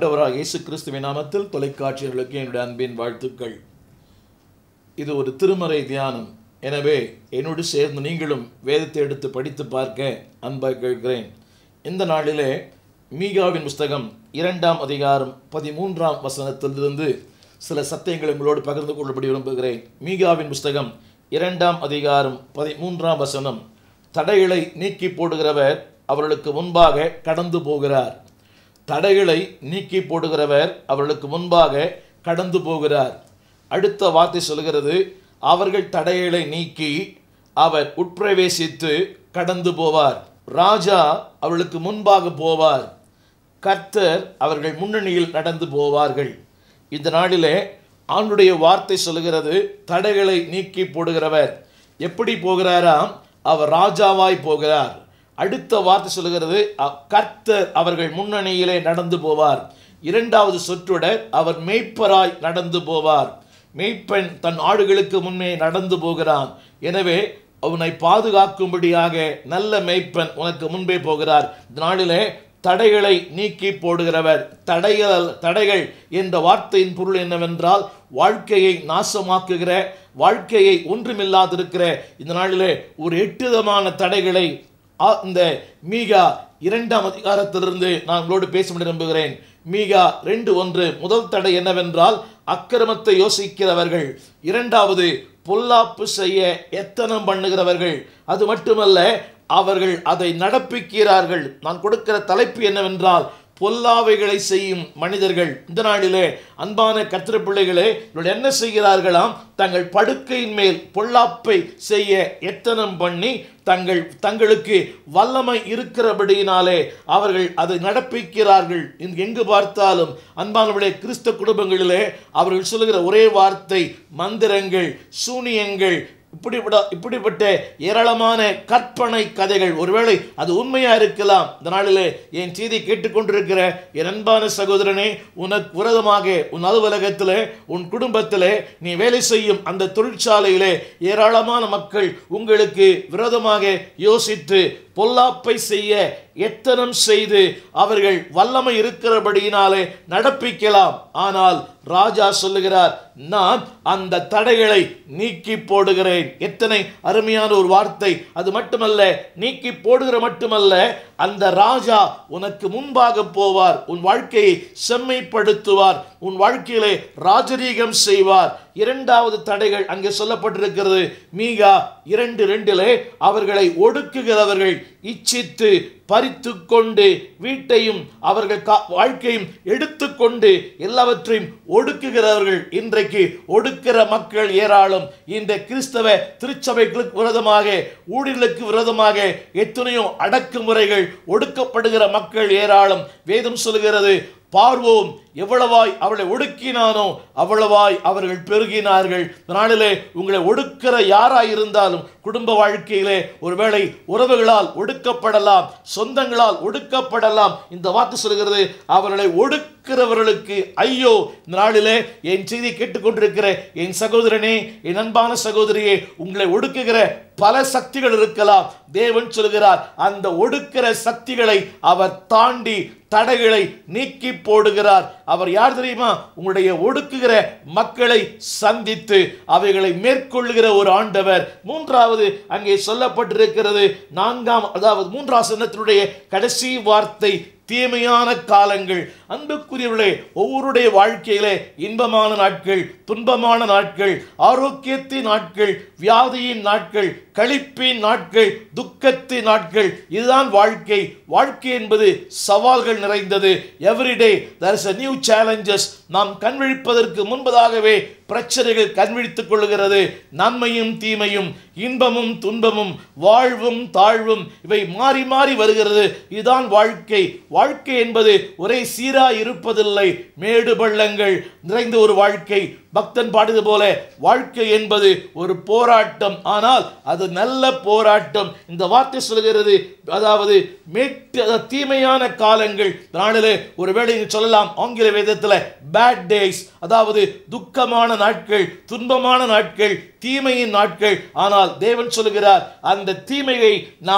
ஆண்டவராக இயேசு கிறிஸ்துவின் நாமத்தில் தொலைக்காட்சிகளுக்கு என்னுடைய அன்பின் வாழ்த்துக்கள் இது ஒரு திருமறை தியானம் எனவே என்னோடு சேர்ந்து நீங்களும் வேதத்தை எடுத்து படித்து பார்க்க அன்பாக கேட்கிறேன் இந்த நாளிலே மீகாவின் புஸ்தகம் இரண்டாம் அதிகாரம் பதிமூன்றாம் வசனத்திலிருந்து சில சத்தியங்களை உங்களோடு பகிர்ந்து கொள்ளப்படி விரும்புகிறேன் மீகாவின் புஸ்தகம் இரண்டாம் அதிகாரம் பதிமூன்றாம் வசனம் தடைகளை நீக்கி போடுகிறவர் அவர்களுக்கு முன்பாக கடந்து போகிறார் தடைகளை நீக்கி போடுகிறவர் அவர்களுக்கு முன்பாக கடந்து போகிறார் அடுத்த வார்த்தை சொல்கிறது அவர்கள் தடைகளை நீக்கி அவர் உட்பிரவேசித்து கடந்து போவார் ராஜா அவர்களுக்கு முன்பாக போவார் கர்த்தர் அவர்கள் முன்னணியில் நடந்து போவார்கள் இந்த நாளிலே ஆண்டுடைய வார்த்தை சொல்கிறது தடைகளை நீக்கி போடுகிறவர் எப்படி போகிறாராம் அவர் ராஜாவாய் போகிறார் அடுத்த வார்த்தை சொல்கிறது அ- கர்த்தர் அவர்கள் முன்னணியிலே நடந்து போவார் இரண்டாவது சொற்றொடர் அவர் மேய்ப்பராய் நடந்து போவார் மேய்ப்பன் தன் ஆடுகளுக்கு முன்னே நடந்து போகிறான் எனவே அவனை பாதுகாக்கும்படியாக நல்ல மேய்ப்பன் உனக்கு முன்பே போகிறார் இந்த நாளிலே தடைகளை நீக்கி போடுகிறவர் தடைகள் தடைகள் என்ற வார்த்தையின் பொருள் என்னவென்றால் வாழ்க்கையை நாசமாக்குகிற வாழ்க்கையை ஒன்றுமில்லாதிருக்கிற இந்த நாளிலே ஒரு எட்டு விதமான தடைகளை ஆ- இந்த மீகா இரண்டாம் அதிகாரத்திலிருந்து நான் உங்களோடு பேச விரும்புகிறேன் மீகா ரெண்டு ஒன்று முதல் தடை என்னவென்றால் அக்கிரமத்தை யோசிக்கிறவர்கள் இரண்டாவது பொல்லாப்பு செய்ய எத்தனம் பண்ணுகிறவர்கள் அது மட்டுமல்ல அவர்கள் அதை நடப்பிக்கிறார்கள் நான் கொடுக்கிற தலைப்பு என்னவென்றால் பொல்லாவைகளை செய்யும் மனிதர்கள் இந்த நாளிலே அன்பான கத்திர பிள்ளைகளே இவர்கள் என்ன செய்கிறார்களாம் தங்கள் படுக்கையின் மேல் பொல்லாப்பை செய்ய எத்தனம் பண்ணி தங்கள் தங்களுக்கு வல்லமை இருக்கிறபடியினாலே அவர்கள் அதை நடப்பிக்கிறார்கள் இங்கு எங்கு பார்த்தாலும் அன்பானவர்களே கிறிஸ்த குடும்பங்களிலே அவர்கள் சொல்லுகிற ஒரே வார்த்தை மந்திரங்கள் சூனியங்கள் இப்படிப்பட்ட இப்படிப்பட்ட ஏராளமான கற்பனை கதைகள் ஒருவேளை அது உண்மையா இருக்கலாம் இந்த நாளிலே என் செய்தி கேட்டுக்கொண்டிருக்கிற என் அன்பான சகோதரனே உனக்கு விரதமாக உன் அலுவலகத்திலே உன் குடும்பத்திலே நீ வேலை செய்யும் அந்த தொழிற்சாலையிலே ஏராளமான மக்கள் உங்களுக்கு விரோதமாக யோசித்து பொல்லாப்பை செய்ய எத்தனம் செய்து அவர்கள் வல்லமை இருக்கிறபடியினாலே நடப்பிக்கலாம் ஆனால் ராஜா சொல்லுகிறார் நான் அந்த தடைகளை நீக்கி போடுகிறேன் எத்தனை அருமையான ஒரு வார்த்தை அது மட்டுமல்ல நீக்கி போடுகிற மட்டுமல்ல அந்த ராஜா உனக்கு முன்பாக போவார் உன் வாழ்க்கையை செம்மைப்படுத்துவார் உன் வாழ்க்கையிலே ராஜரீகம் செய்வார் இரண்டாவது தடைகள் அங்கே சொல்லப்பட்டிருக்கிறது மீகா இரண்டு ரெண்டிலே அவர்களை ஒடுக்குகிறவர்கள் இச்சித்து பறித்து கொண்டு வீட்டையும் அவர்கள் கா- வாழ்க்கையும் எடுத்துக்கொண்டு எல்லாவற்றையும் ஒடுக்குகிறவர்கள் இன்றைக்கு ஒடுக்கிற மக்கள் ஏராளம் இந்த கிறிஸ்தவ திருச்சபைகளுக்கு விரோதமாக ஊழியர்களுக்கு விரோதமாக எத்தனையோ அடக்குமுறைகள் ஒடுக்கப்படுகிற மக்கள் ஏராளம் வேதம் சொல்கிறது பார்வோம் எவ்வளவாய் அவளை ஒடுக்கினானோ அவ்வளவாய் அவர்கள் பெருகினார்கள் இந்த நாளிலே உங்களை ஒடுக்கிற யாராய் இருந்தாலும் குடும்ப வாழ்க்கையிலே ஒருவேளை உறவுகளால் ஒடுக்கப்படலாம் சொந்தங்களால் ஒடுக்கப்படலாம் இந்த வார்த்தை சொல்கிறது அவர்களை ஒடுக்கிறவர்களுக்கு ஐயோ இந்த நாளிலே என் செய்தி கேட்டுக்கொண்டிருக்கிற என் சகோதரனே என் அன்பான சகோதரியே உங்களை ஒடுக்குகிற பல சக்திகள் இருக்கலாம் தேவன் சொல்கிறார் அந்த ஒடுக்கிற சக்திகளை அவர் தாண்டி தடைகளை நீக்கி போடுகிறார் அவர் யார் தெரியுமா உங்களுடைய ஒடுக்குகிற மக்களை சந்தித்து அவைகளை மேற்கொள்ளுகிற ஒரு ஆண்டவர் மூன்றாவது அங்கே சொல்லப்பட்டிருக்கிறது நான்காம் அதாவது மூன்றாம் சனத்தினுடைய கடைசி வார்த்தை தீமையான காலங்கள் அன்புக்குரியவர்களே ஒவ்வொருடைய வாழ்க்கையிலே இன்பமான நாட்கள் துன்பமான நாட்கள் ஆரோக்கியத்தின் நாட்கள் வியாதியின் நாட்கள் களிப்பின் நாட்கள் துக்கத்தின் நாட்கள் இதுதான் வாழ்க்கை வாழ்க்கை என்பது சவால்கள் நிறைந்தது everyday there is a new challenges நாம் கண்விழிப்பதற்கு முன்பதாகவே பிரச்சனைகள் கண்விழித்துக் கொள்கிறது நன்மையும் தீமையும் இன்பமும் துன்பமும் வாழ்வும் தாழ்வும் இவை மாறி மாறி வருகிறது இதுதான் வாழ்க்கை வாழ்க்கை என்பது ஒரே சீராய் இருப்பதில்லை மேடு பள்ளங்கள் நிறைந்த ஒரு வாழ்க்கை பக்தன் பாடுது போல வாழ்க்கை என்பது ஒரு போராட்டம் ஆனால் அது நல்ல போராட்டம் இந்த வார்த்தை சொல்கிறது அதாவது மேட்டு அதாவது தீமையான காலங்கள் நாளிலே ஒருவேளை நீங்க சொல்லலாம் ஆங்கில வேதத்தில் பேட் டேஸ் அதாவது துக்கமான நாட்கள் துன்பமான நாட்கள் தீமையின் நாட்கள் ஆனால் தேவன் சொல்லுகிறார் அந்த தீமையை நான்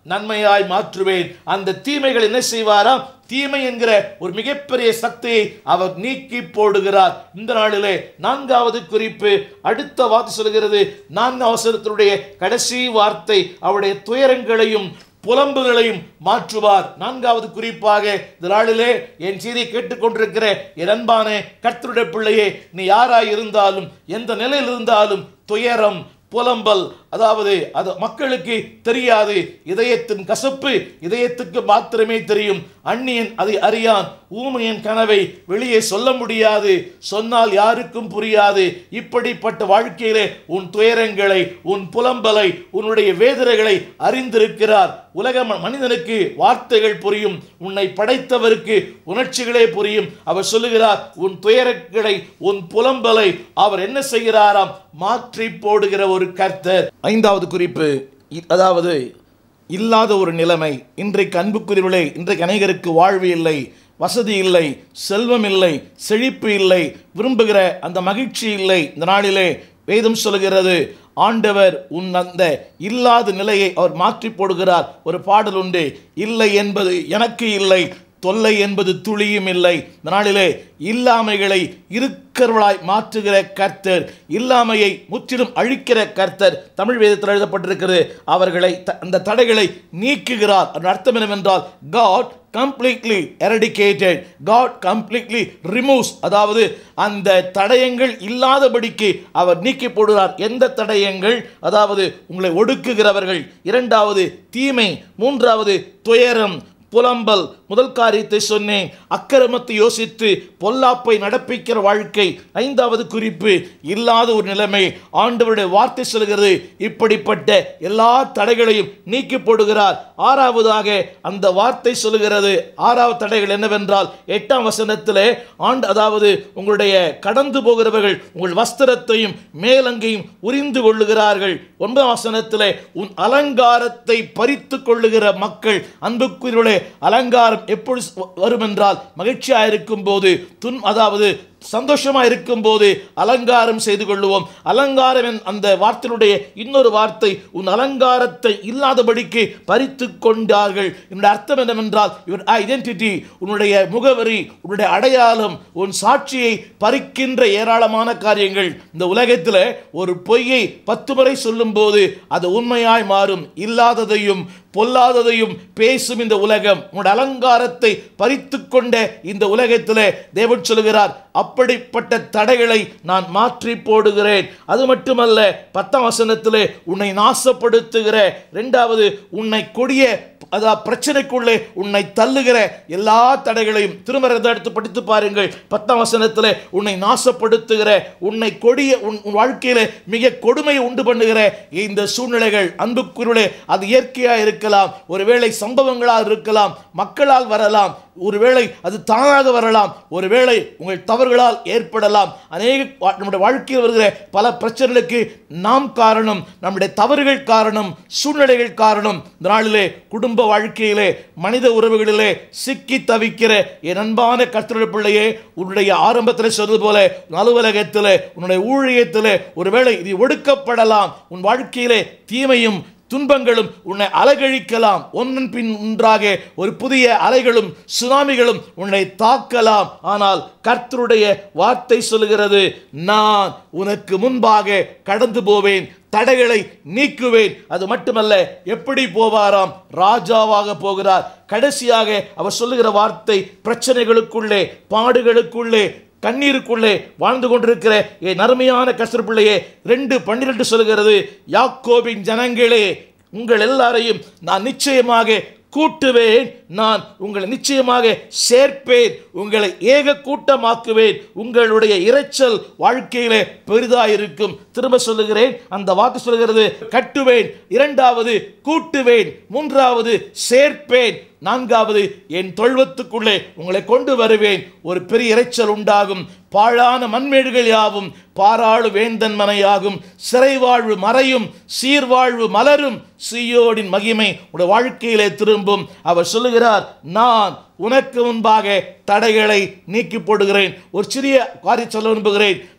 நன்மையாய் மாற்றுவேன் அந்த தீமைகள் என்ன செய்வாராம் தீமை என்கிற ஒரு மிகப்பெரிய சக்தியை அவர் நீக்கி போடுகிறார் இந்த நாளிலே நான்காவது குறிப்பு அடுத்த வார்த்தை சொல்கிறது நான்காம் அவசரத்தினுடைய கடைசி வார்த்தை அவருடைய துயரங்களையும் புலம்புகளையும் மாற்றுவார் நான்காவது குறிப்பாக இந்த நாளிலே என் செய்தியை கேட்டுக்கொண்டிருக்கிற என் அன்பான கர்த்தருடைய பிள்ளையே நீ யாராய் இருந்தாலும் எந்த நிலையில் இருந்தாலும் துயரம் புலம்பல் அதாவது அது மக்களுக்கு தெரியாது இதயத்தின் கசப்பு இதயத்துக்கு மாத்திரமே தெரியும் அந்நியன் அதை அறியான் ஊமையன் கனவை வெளியே சொல்ல முடியாது சொன்னால் யாருக்கும் புரியாது இப்படிப்பட்ட வாழ்க்கையிலே உன் துயரங்களை உன் புலம்பலை உன்னுடைய வேதனைகளை அறிந்திருக்கிறார் உலக ம- மனிதனுக்கு வார்த்தைகள் புரியும் உன்னை படைத்தவருக்கு உணர்ச்சிகளே புரியும் அவர் சொல்லுகிறார் உன் துயரங்களை உன் புலம்பலை அவர் என்ன செய்கிறாராம் மாற்றி போடுகிற ஒரு கர்த்தர் ஐந்தாவது குறிப்பு இ- அதாவது இல்லாத ஒரு நிலைமை இன்றைக்கு அன்புக்குரியவர்களே இன்றைக்கு அநேகருக்கு வாழ்வு இல்லை வசதி இல்லை செல்வம் இல்லை செழிப்பு இல்லை விரும்புகிற அந்த மகிழ்ச்சி இல்லை இந்த நாளிலே வேதம் சொல்கிறது ஆண்டவர் உன் அந்த இல்லாத நிலையை அவர் மாற்றி போடுகிறார் ஒரு பாடல் உண்டு இல்லை என்பது எனக்கு இல்லை தொல்லை என்பது துளியும் இல்லை இந்த நாளிலே இல்லாமைகளை இருக்கிறவளாய் மாற்றுகிற கர்த்தர் இல்லாமையை முற்றிலும் அழிக்கிற கர்த்தர் தமிழ் வேதத்தில் எழுதப்பட்டிருக்கிறது அவர்களை த- அந்த தடைகளை நீக்குகிறார் அதன் அர்த்தம் என்னவென்றால் God completely eradicated God completely removes அதாவது அந்த தடயங்கள் இல்லாதபடிக்கு அவர் நீக்கி போடுகிறார் எந்த தடயங்கள் அதாவது உங்களை ஒடுக்குகிறவர்கள் இரண்டாவது தீமை மூன்றாவது துயரம் புலம்பல் முதல் காரியத்தை சொன்னேன் அக்கிரமத்தை யோசித்து பொல்லாப்பை நடப்பிக்கிற வாழ்க்கை ஐந்தாவது குறிப்பு இல்லாத ஒரு நிலைமை ஆண்டவருடைய வார்த்தை சொல்கிறது இப்படிப்பட்ட எல்லா தடைகளையும் நீக்கி போடுகிறார் ஆறாவதாக அந்த வார்த்தை சொல்லுகிறது ஆறாவது தடைகள் என்னவென்றால் எட்டாம் வசனத்திலே ஆண்டு அதாவது உங்களுடைய கடந்து போகிறவர்கள் உங்கள் வஸ்திரத்தையும் மேலங்கையும் உரிந்து கொள்ளுகிறார்கள் ஒன்பதாம் வசனத்திலே உன் அலங்காரத்தை பறித்து கொள்ளுகிற மக்கள் அன்புக்குரியவர்களே அலங்காரம் எப்பொழுது வரும் என்றால் மகிழ்ச்சியாக இருக்கும் போது துன் அதாவது சந்தோஷமா இருக்கும் போது அலங்காரம் செய்து கொள்ளுவோம் அலங்காரம் என் அந்த வார்த்தையினுடைய இன்னொரு வார்த்தை உன் அலங்காரத்தை இல்லாதபடிக்கு பறித்து கொண்டார்கள் என்னுடைய அர்த்தம் என்னவென்றால் யுவர் ஐடென்டிட்டி உன்னுடைய முகவரி உன்னுடைய அடையாளம் உன் சாட்சியை பறிக்கின்ற ஏராளமான காரியங்கள் இந்த உலகத்தில் ஒரு பொய்யை பத்து முறை சொல்லும்போது அது உண்மையாய் மாறும் இல்லாததையும் பொல்லாததையும் பேசும் இந்த உலகம் உன் அலங்காரத்தை பறித்து கொண்ட இந்த உலகத்திலே தேவன் சொல்கிறார் அப்படிப்பட்ட தடைகளை நான் மாற்றி போடுகிறேன் அது மட்டுமல்ல பத்தாம் வசனத்திலே உன்னை நாசப்படுத்துகிற இரண்டாவது உன்னை கொடிய அதாவது பிரச்சனைக்குள்ளே உன்னை தள்ளுகிற எல்லா தடைகளையும் திரும்ப இதை எடுத்து படித்து பாருங்கள் பத்தாம் வசனத்திலே உன்னை நாசப்படுத்துகிற உன்னை கொடிய உன் உன் வாழ்க்கையிலே மிக கொடுமையை உண்டு பண்ணுகிற இந்த சூழ்நிலைகள் அன்புக்குருளே அது இயற்கையாக இருக்கலாம் ஒருவேளை சம்பவங்களால் இருக்கலாம் மக்களால் வரலாம் ஒருவேளை அது தானாக வரலாம் ஒருவேளை உங்கள் தவறுகளால் ஏற்படலாம் அநேக வா- நம்முடைய வாழ்க்கையில் வருகிற பல பிரச்சனைகளுக்கு நாம் காரணம் நம்முடைய தவறுகள் காரணம் சூழ்நிலைகள் காரணம் இந்த நாளிலே குடும்ப வாழ்க்கையிலே மனித உறவுகளிலே சிக்கி தவிக்கிற என் அன்பான கர்த்தருடைய பிள்ளையே உன்னுடைய ஆரம்பத்தில் சொன்னது போல உன் அலுவலகத்திலே உன்னுடைய ஊழியத்திலே ஒருவேளை இது ஒடுக்கப்படலாம் உன் வாழ்க்கையிலே தீமையும் துன்பங்களும் உன்னை அலகழிக்கலாம் ஒன்றன் பின் ஒன்றாக ஒரு புதிய அலைகளும் சுனாமிகளும் உன்னை தாக்கலாம் ஆனால் கர்த்தருடைய வார்த்தை சொல்லுகிறது நான் உனக்கு முன்பாக கடந்து போவேன் தடைகளை நீக்குவேன் அது மட்டுமல்ல எப்படி போவாராம் ராஜாவாக போகிறார் கடைசியாக அவர் சொல்லுகிற வார்த்தை பிரச்சனைகளுக்குள்ளே பாடுகளுக்குள்ளே கண்ணீருக்குள்ளே வாழ்ந்து கொண்டிருக்கிற என் அருமையான கசர் பிள்ளையே ரெண்டு பன்னிரெண்டு சொல்கிறது யாக்கோபின் ஜனங்களே உங்கள் எல்லாரையும் நான் நிச்சயமாக கூட்டுவேன் நான் உங்களை நிச்சயமாக சேர்ப்பேன் உங்களை ஏக கூட்டமாக்குவேன் உங்களுடைய இரைச்சல் வாழ்க்கையிலே பெரிதாயிருக்கும் திரும்ப சொல்லுகிறேன் அந்த வாக்கு சொல்லுகிறது கட்டுவேன் இரண்டாவது கூட்டுவேன் மூன்றாவது சேர்ப்பேன் நான்காவது என் தொழ்வத்துக்குள்ளே உங்களை கொண்டு வருவேன் ஒரு பெரிய இரைச்சல் உண்டாகும் பாழான மண்மேடுகள் யாவும் பாராளு வேந்தன் மனையாகும் சிறைவாழ்வு மறையும் சீர்வாழ்வு மலரும் சீயோடின் மகிமை உடைய வாழ்க்கையிலே திரும்பும் அவர் சொல்லுகிறார் நான் உனக்கு முன்பாக தடைகளை நீக்கி போடுகிறேன் ஒரு சிறிய காரியம் சொல்ல விரும்புகிறேன்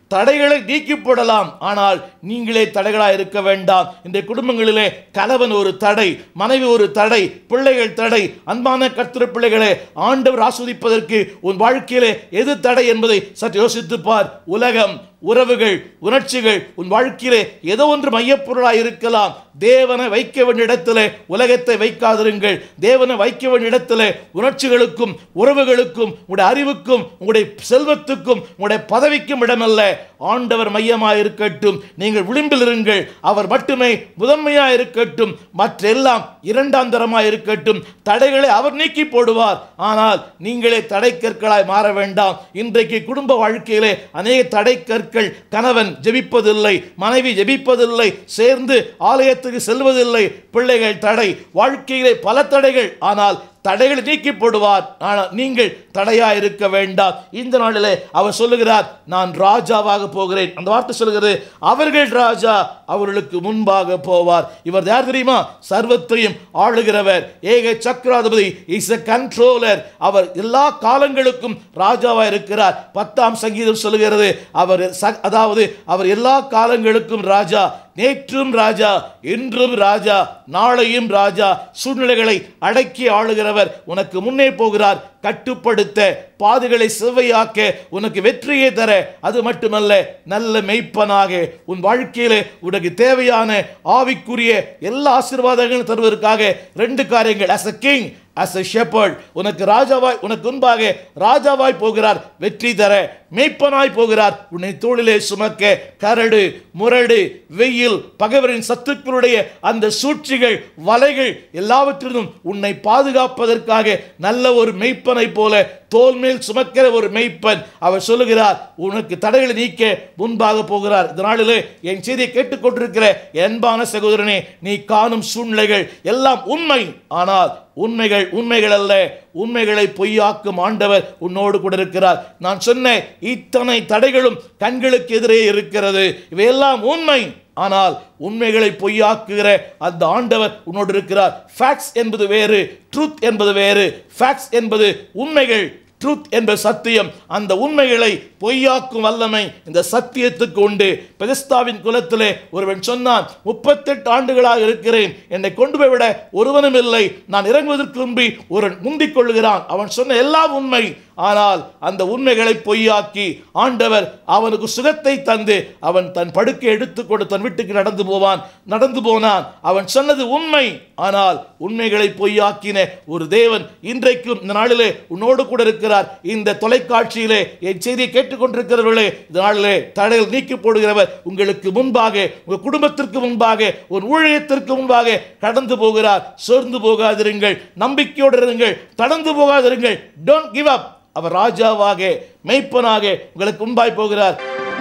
தடைகளை நீக்கி போடலாம் ஆனால் நீங்களே தடைகளாக இருக்க வேண்டாம் இந்த குடும்பங்களிலே கணவன் ஒரு தடை மனைவி ஒரு தடை பிள்ளைகள் தடை அன்பான கர்த்தர் பிள்ளைகளே ஆண்டவர் ஆஸ்வதிப்பதற்கு உன் வாழ்க்கையிலே எது தடை என்பதை சற்று யோசித்துப் பார் உலகம் உறவுகள் உணர்ச்சிகள் உன் வாழ்க்கையிலே ஏதோ ஒன்று மையப்பொருளாய் இருக்கலாம் தேவனை வைக்க வேண்டிய இடத்திலே உலகத்தை வைக்காதிருங்கள் தேவனை வைக்க வேண்டிய இடத்திலே உணர்ச்சிகளுக்கும் உறவுகளுக்கும் உங்களுடைய அறிவுக்கும் உங்களுடைய செல்வத்துக்கும் உங்களுடைய பதவிக்கும் இடமல்ல ஆண்டவர் மையமாக இருக்கட்டும் நீங்கள் விளிம்பில் இருங்கள் அவர் மட்டுமே முதன்மையாக இருக்கட்டும் மற்றெல்லாம் இரண்டாம் தரமாக இருக்கட்டும் தடைகளை அவர் நீக்கி போடுவார் ஆனால் நீங்களே தடை கற்களாய் மாற வேண்டாம் இன்றைக்கு குடும்ப வாழ்க்கையிலே அநேக தடை கற்கள் கணவன் ஜெபிப்பதில்லை மனைவி ஜெபிப்பதில்லை சேர்ந்து ஆலயத்துக்கு செல்வதில்லை பிள்ளைகள் தடை வாழ்க்கையிலே பல தடைகள் ஆனால் தடைகளை நீக்கி போடுவார் ஆனால் நீங்கள் தடையா இருக்க வேண்டாம் இந்த நாளிலே அவர் சொல்லுகிறார் நான் ராஜாவாக போகிறேன் அந்த வார்த்தை சொல்லுகிறது அவர்கள் ராஜா அவர்களுக்கு முன்பாக போவார் இவர் யார் தெரியுமா சர்வத்தையும் ஆளுகிறவர் ஏக சக்கராதிபதி இஸ் a கண்ட்ரோலர் அவர் எல்லா காலங்களுக்கும் ராஜாவாக இருக்கிறார் பத்தாம் சங்கீதம் சொல்லுகிறது அவர் ச- அதாவது அவர் எல்லா காலங்களுக்கும் ராஜா நேற்றும் ராஜா இன்றும் ராஜா நாளையும் ராஜா சூழ்நிலைகளை அடக்கி ஆளுகிறவர் உனக்கு முன்னே போகிறார் கட்டுப்படுத்த பாதைகளை செவ்வையாக்க உனக்கு வெற்றியை தர அது மட்டுமல்ல நல்ல மெய்ப்பனாக உன் வாழ்க்கையிலே உனக்கு தேவையான ஆவிக்குரிய எல்லா ஆசீர்வாதங்களும் தருவதற்காக ரெண்டு காரியங்கள் as a king as a shepherd உனக்கு ராஜாவாய் உனக்கு முன்பாக ராஜாவாய் போகிறார் வெற்றி தர மேய்ப்பனாய் போகிறார் உன்னை தோளிலே சுமக்க கரடு முரடு வெயில் பகைவரின் சத்துக்களுடைய அந்த சூழ்ச்சிகள் வலைகள் எல்லாவற்றிலும் உன்னை பாதுகாப்பதற்காக நல்ல ஒரு மெய்ப்பனை போல தோல் மேல் சுமக்கிற ஒரு மெய்ப்பன் அவர் சொல்லுகிறார் உனக்கு தடைகளை நீக்க முன்பாக போகிறார் இந்த நாளிலே என் செய்தியை கேட்டுக்கொண்டிருக்கிற அன்பான சகோதரனே நீ காணும் சூழ்நிலைகள் எல்லாம் உண்மை ஆனால் உண்மைகள் உண்மைகள் அல்ல உண்மைகளை பொய்யாக்கும் ஆண்டவர் உன்னோடு கூட இருக்கிறார் நான் சொன்ன இத்தனை தடைகளும் கண்களுக்கு எதிரே இருக்கிறது இவையெல்லாம் உண்மை ஆனால் உண்மைகளை பொய்யாக்குகிற அந்த ஆண்டவர் உன்னோடு இருக்கிறார் ஃபேக்ட்ஸ் என்பது வேறு ட்ரூத் என்பது வேறு ஃபேக்ட்ஸ் என்பது உண்மைகள் ட்ரூத் என்பது சத்தியம் அந்த உண்மைகளை பொய்யாக்கும் வல்லமை இந்த சத்தியத்துக்கு உண்டு பெதஸ்தாவின் குலத்திலே ஒருவன் சொன்னான் முப்பத்தெட்டு ஆண்டுகளாக இருக்கிறேன் என்னை கொண்டு போய் விட ஒருவனும் இல்லை நான் இறங்குவதற்கு முன்பி ஒரு முந்திக் கொள்கிறான் அவன் சொன்ன எல்லாம் உண்மை ஆனால் அந்த உண்மைகளை பொய்யாக்கி ஆண்டவர் அவனுக்கு சுகத்தை தந்து அவன் தன் படுக்கை எடுத்துக்கொண்டு தன் வீட்டுக்கு நடந்து போவான் நடந்து போனான் அவன் சொன்னது உண்மை ஆனால் உண்மைகளை பொய்யாக்கின ஒரு தேவன் இன்றைக்கும் இந்த நாளிலே உன்னோடு கூட இருக்கிறார் இந்த தொலைக்காட்சியிலே என் செய்தியை கேட்டுக்கொண்டிருக்கிறவர்களே இந்த நாளிலே தடைகள் நீக்கி போடுகிறவர் உங்களுக்கு முன்பாக உங்கள் குடும்பத்திற்கு முன்பாக ஒரு ஊழியத்திற்கு முன்பாக கடந்து போகிறார் சோர்ந்து போகாதிருங்கள் நம்பிக்கையோடு இருங்கள் தடந்து போகாதிருங்கள் டோன்ட் கிவ் அப் அவர் ராஜாவாக மெய்ப்பனாக உங்களுக்கு முன்பாய் போகிறார்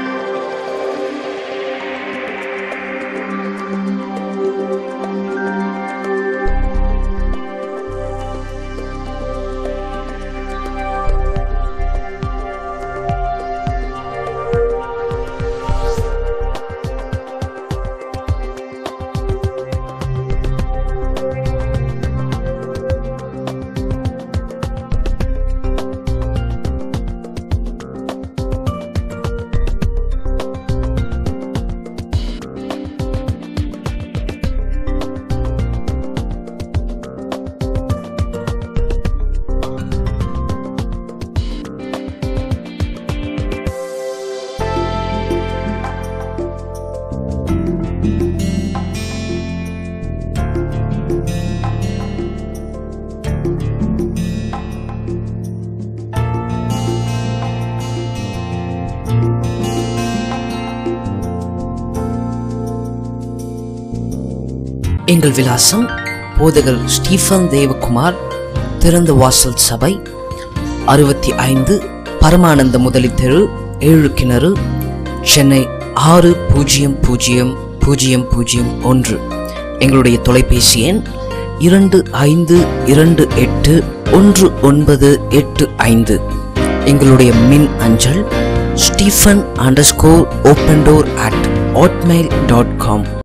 எங்கள் விலாசம் போதகர் ஸ்டீஃபன் தேவகுமார் திறந்த வாசல் சபை அறுபத்தி ஐந்து பரமானந்த முதலி தெரு ஏழு கிணறு சென்னை ஆறு பூஜ்ஜியம் பூஜ்ஜியம் பூஜ்ஜியம் பூஜ்ஜியம் ஒன்று எங்களுடைய தொலைபேசி எண் இரண்டு ஐந்து இரண்டு எட்டு ஒன்று ஒன்பது எட்டு ஐந்து எங்களுடைய மின் அஞ்சல் Stephen underscore open door at hotmail.com